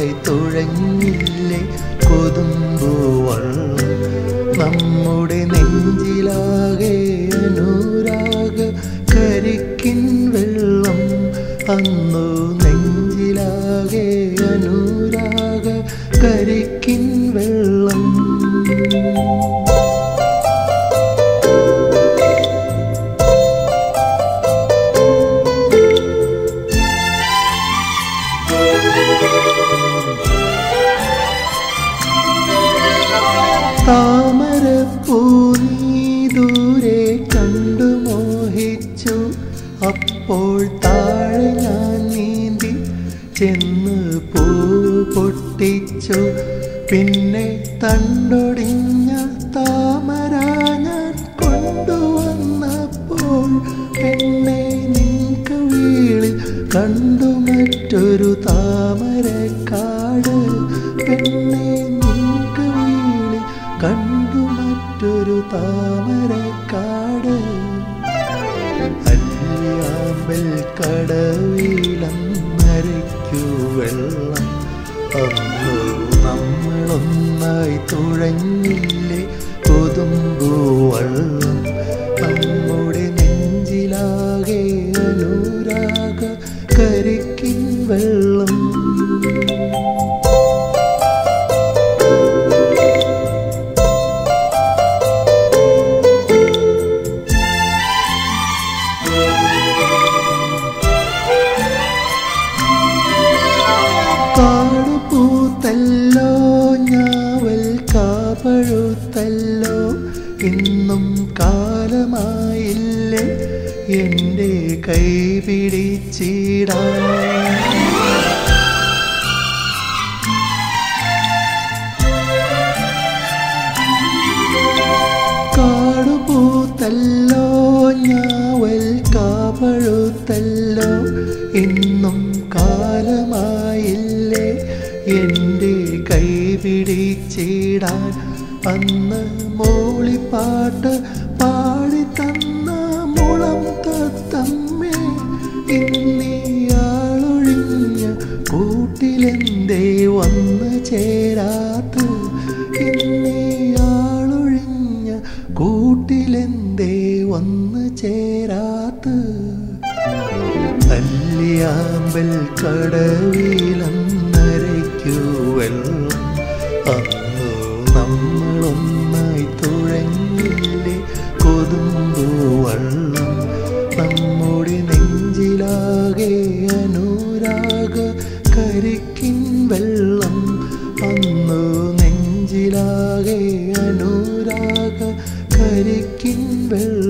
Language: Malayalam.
ഒന്നായി തുഴഞ്ഞില്ലേ കൊതുമ്പുവള്ളം നമ്മുടെ നെഞ്ചിലാകെ അനുരാഗ കരിക്കിൻ വെള്ളം അന്നു നെഞ്ചിലാകെ അനുരാഗ കരിക്കിൻ വെള്ളം താമരപ്പൂ നീ ദൂരെ കണ്ടു മോഹിച്ചു അപ്പോൾ താഴെ ഞാൻ നീന്തി ചെന്ന് പൂ പൊട്ടിച്ചു പിന്നെ തണ്ടൊടിഞ്ഞ താമര ഞാൻ കൊണ്ടുവന്നപ്പോൾ പെണ്ണെ നിൻക്ക് വീളിൽ കണ്ടു മറ്റൊരു താമരക്കാട് പെണ്ണെ നിൻക്ക് വീളിൽ കണ്ടു മറ്റൊരു താമരക്കാട് അല്ലിയാമ്പൽ കടവിളം നരയ്ക്കു വെള്ളം അന്നു നമ്മളൊന്നായി തുഴഞ്ഞില്ലേ കൊതുമ്പു വള്ളം നമ്മുടെ നെഞ്ചിലാകെ അനുരാഗ കരിക്കിൻ വെള്ളം കാടുപൂത്തല്ലോ ഞാവൽ കാപഴുത്തല്ലോ ഇന്നും കാലമായില്ലേ എൻ്റെ കൈ പിടിച്ചിടാൻ കാടുപൂത്തല്ലോ ഞാവൽ കാപഴുത്തല്ലോ ഇന്നും കാലമായില്ലേ എൻ്റെ കൈ പിടിച്ചിടാൻ അന്ന് മോളിപ്പാട്ട് പാടി തന്ന മുളം തത്തമ്മേ ഇന്നിയാളൊഴിഞ്ഞ കൂട്ടിലെന്തേ വന്ന് ചേരാത്ത ഇന്നിയാളൊഴിഞ്ഞ കൂട്ടിലെന്തേ വന്ന് ചേരാത്ത അല്ലിയാമ്പൽ കടവിലന്നരയ്ക്കു വെള്ളം അന്നു നമ്മളൊന്നായി തുഴഞ്ഞില്ലേ കൊതുമ്പു വള്ളം നമ്മുടെ നെഞ്ചിലാകെ അനുരാഗ കരിക്കിൻ വെള്ളം അന്നു നെഞ്ചിലാകെ അനുരാഗ കരിക്കിൻ വെള്ളം